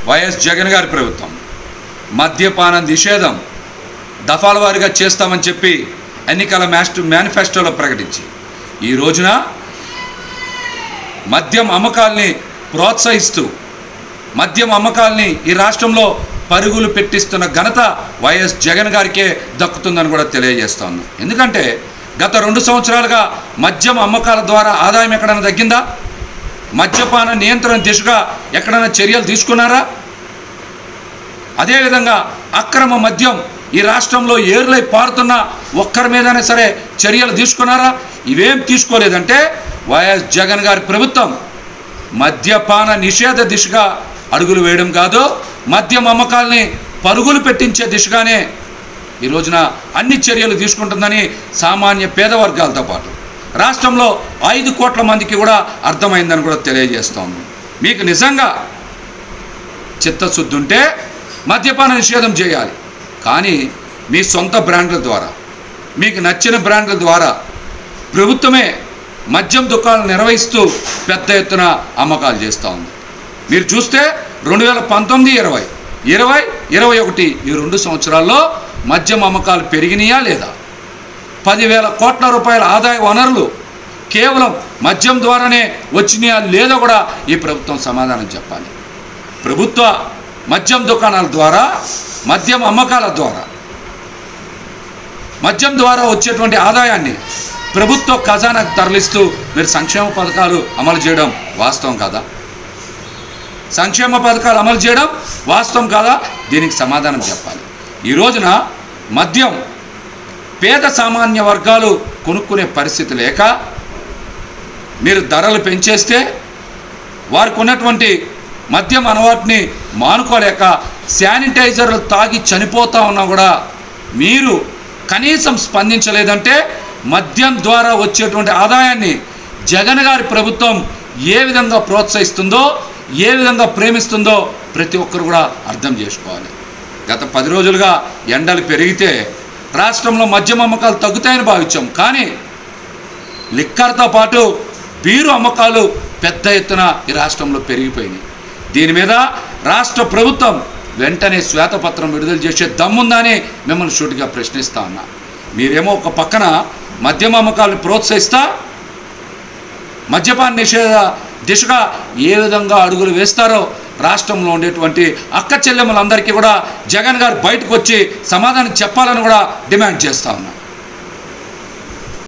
YS Jagan గారి ప్రభుత్వం మద్యపాన నిషేధం దఫాల వారీగా చేస్తామని చెప్పి ఎన్నికల మ్యాస్ట్ మేనిఫెస్టోలో ప్రకటించి ఈ రోజున మద్యం అమ్మకాల్ని ప్రోత్సహిస్తూ మద్యం అమ్మకాల్ని ఈ రాష్ట్రంలో పరుగులు పెట్టిస్తున్న ఘనత వైఎస్ జగన్ గారికే దక్కుతుందని కూడా తెలియజేస్తాను ఎందుకంటే గత రెండు సంవత్సరాలుగా మద్యం అమ్మకాల ద్వారా ఆదాయం ఎక్కడైనా తగ్గిందా మద్యపాన నియంత్రణ దిశగా ఎక్కడైనా చర్యలు తీసుకున్నారా అదేవిధంగా అక్రమ మద్యం ఈ రాష్ట్రంలో ఏర్లై పారుతున్న ఒక్కరి మీదైనా సరే చర్యలు తీసుకున్నారా ఇవేం తీసుకోలేదంటే వైఎస్ జగన్ గారి ప్రభుత్వం మద్యపాన నిషేధ దిశగా అడుగులు వేయడం కాదు మద్యం అమ్మకాల్ని పరుగులు పెట్టించే దిశగానే ఈ రోజున అన్ని చర్యలు తీసుకుంటుందని సామాన్య పేద వర్గాలతో పాటు రాష్ట్రంలో ఐదు కోట్ల మందికి కూడా అర్థమైందని కూడా తెలియజేస్తోంది మీకు నిజంగా చిత్తశుద్ధి ఉంటే మద్యపాన నిషేధం చేయాలి కానీ మీ సొంత బ్రాండ్ల ద్వారా మీకు నచ్చిన బ్రాండ్ల ద్వారా ప్రభుత్వమే మద్యం దుకాణాలు నిర్వహిస్తూ పెద్ద ఎత్తున అమ్మకాలు చేస్తూ ఉంది మీరు చూస్తే రెండు వేల పంతొమ్మిది ఇరవై ఇరవై ఇరవై ఒకటి ఈ రెండు సంవత్సరాల్లో మద్యం అమ్మకాలు పెరిగినాయా లేదా పదివేల కోట్ల రూపాయల ఆదాయ వనరులు కేవలం మద్యం ద్వారానే వచ్చినాయా లేదో కూడా ఈ ప్రభుత్వం సమాధానం చెప్పాలి ప్రభుత్వ మద్యం దుకాణాల ద్వారా మద్యం అమ్మకాల ద్వారా మద్యం ద్వారా వచ్చేటువంటి ఆదాయాన్ని ప్రభుత్వ ఖజానాకు తరలిస్తూ మీరు సంక్షేమ పథకాలు అమలు చేయడం వాస్తవం కాదా సంక్షేమ పథకాలు అమలు చేయడం వాస్తవం కాదా దీనికి సమాధానం చెప్పాలి ఈ రోజున మద్యం పేద సామాన్య వర్గాలు కొనుక్కునే పరిస్థితి లేక మీరు ధరలు పెంచేస్తే వారికి ఉన్నటువంటి మద్యం అలవాటుని మానుకోలేక శానిటైజర్లు తాగి చనిపోతా ఉన్నా కూడా మీరు కనీసం స్పందించలేదంటే మద్యం ద్వారా వచ్చేటువంటి ఆదాయాన్ని జగన్ గారి ప్రభుత్వం ఏ విధంగా ప్రోత్సహిస్తుందో ఏ విధంగా ప్రేమిస్తుందో ప్రతి ఒక్కరు కూడా అర్థం చేసుకోవాలి గత పది రోజులుగా ఎండలు పెరిగితే రాష్ట్రంలో మద్యం అమ్మకాలు తగ్గుతాయని భావించాం కానీ లిక్కర్తో పాటు బీరు అమ్మకాలు పెద్ద ఎత్తున ఈ రాష్ట్రంలో పెరిగిపోయినాయి దీని మీద రాష్ట్ర ప్రభుత్వం వెంటనే శ్వేతపత్రం విడుదల చేసే దమ్ముందని మిమ్మల్ని షూట్గా ప్రశ్నిస్తా ఉన్నా మీరేమో ఒక పక్కన మద్యం అమ్మకాలను ప్రోత్సహిస్తా మద్యపాన నిషేధ దిశగా ఏ విధంగా అడుగులు వేస్తారో రాష్ట్రంలో ఉండేటువంటి అక్క చెల్లెమ్మలందరికీ కూడా జగన్ గారు బయటకు వచ్చి సమాధానం చెప్పాలని కూడా డిమాండ్ చేస్తా ఉన్నా